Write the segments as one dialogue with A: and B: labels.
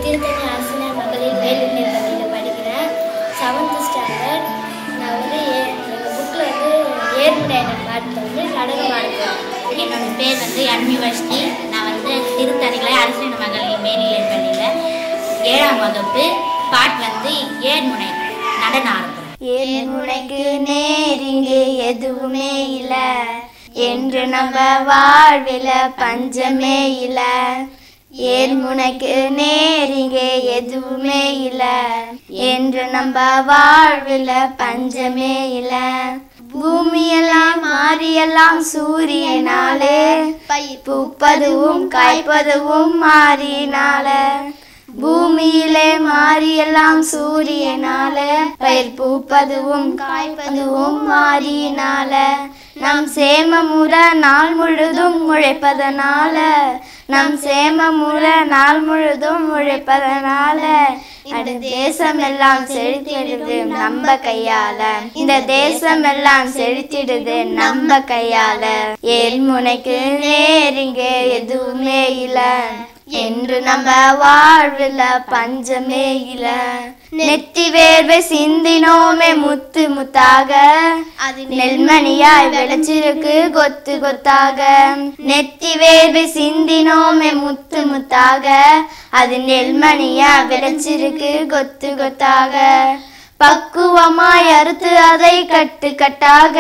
A: திருத்தணி அரசினர் மகளிர் மேல்நிலைப் பள்ளியில் படிக்கிறேன் செவன்த் ஸ்டாண்டர்ட் நான் வந்து ஏ எங்கள் புக்கில் வந்து ஏர்முடையின பாட்டு வந்து நடனம் பாடுறேன்
B: என்னோட பேர் வந்து அன்மி வஷ்டி நான் வந்து திருத்தணியில் அரசின மகளிர் மேல்நிலைப் பள்ளியில் ஏழாம் வகுப்பு பாட் வந்து ஏழ்முனை நடன ஆரம்பம்
A: ஏழ்முனைக்கு நேரிங்கு எதுவுமே இல்லை என்று நம்ம வாழ்வில் பஞ்சமே இல்லை ஏழ்முனைக்கு நேரிங்கே எதுவுமே இல்லை என்று நம்ம வாழ்வில் பஞ்சமே இல்லை பூமியெல்லாம் மாறியெல்லாம் சூரியனாலே பூப்பதுவும் காய்ப்பதுவும் மாறினால பூமியிலே மாறியெல்லாம் சூரியனால பயிர் பூப்பதுவும் காய்ப்பதுவும் மாறினால நம் சேமமுற நாள் முழுதும் உழைப்பதனால நம் சேமமுற நாள் முழுதும் உழைப்பதனால இந்த தேசம் எல்லாம் செழித்திடுது நம்ம கையால இந்த தேசம் எல்லாம் செழித்திடுது நம்ம கையால ஏழ்முனைக்கு நேரிங்க எதுவுமே இல்ல என்று நம்ம வாழ்வில் பஞ்சமே இல்ல நெத்தி வேர்வை சிந்தினோமே முத்து முத்தாக அது நெல்மணியாய் விளைச்சிருக்கு கொத்து கொத்தாக நெத்தி வேர்வை சிந்தினோமே முத்து முத்தாக அது நெல்மணியா விளைச்சிருக்கு கொத்து கொத்தாக பக்குவமாய் அறுத்து அதை கட்டு கட்டாக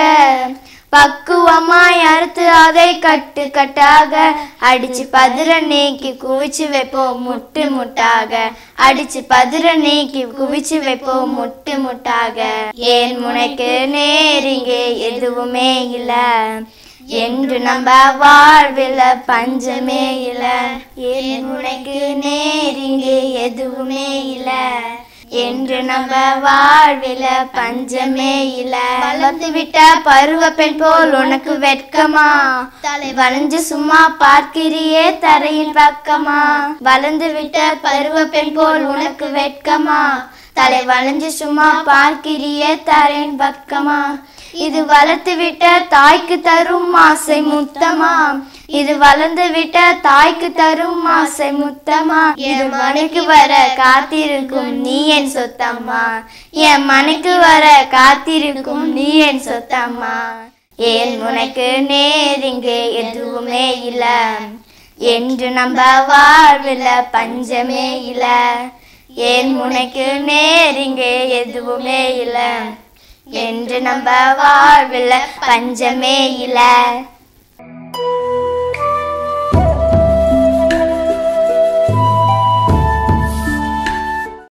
A: பக்குவமாய் அறுத்து அதை கட்டு கட்டாக அடிச்சு பதிர நீக்கி குவிச்சு வைப்போம் முட்டு முட்டாக அடிச்சு பதிர நீக்கி குவிச்சு வைப்போம் முட்டு முட்டாக ஏன் முனைக்கு நேரிங்கே எதுவுமே இல்ல என்று நம்ம வாழ்வில் பஞ்சமே இல்ல ஏன் முனைக்கு நேரிங்கே எதுவுமே இல்ல என்று நம்ம வாழ்வில பஞ்சமே இல்ல வளர்ந்து விட்ட பருவ பெண் போல் உனக்கு வெட்கமா தலை வளைஞ்சு சும்மா பார்க்கிறியே தரையின் பக்கமா வளர்ந்து விட்ட பருவ பெண் போல் உனக்கு வெட்கமா தலை வளைஞ்சு சும்மா பார்க்கிறியே தரையின் பக்கமா இது வளர்த்து விட்ட தாய்க்கு தரும் ஆசை முத்தமா இது வளர்ந்து விட்ட தாய்க்கு தரும் ஆசை முத்தமா என் மனைக்கு வர காத்திருக்கும் நீ என் சொத்தம்மா என் மனைக்கு வர காத்திருக்கும் நீ என் சொத்தம்மா ஏன் உனக்கு நேரிங்கு எதுவுமே இல்ல என்று நம்ம வாழ்வில் பஞ்சமே இல்ல ஏன் உனக்கு நேரிங்கு எதுவுமே இல்ல என்று நம்ம வாழ்வில் பஞ்சமே இல்லை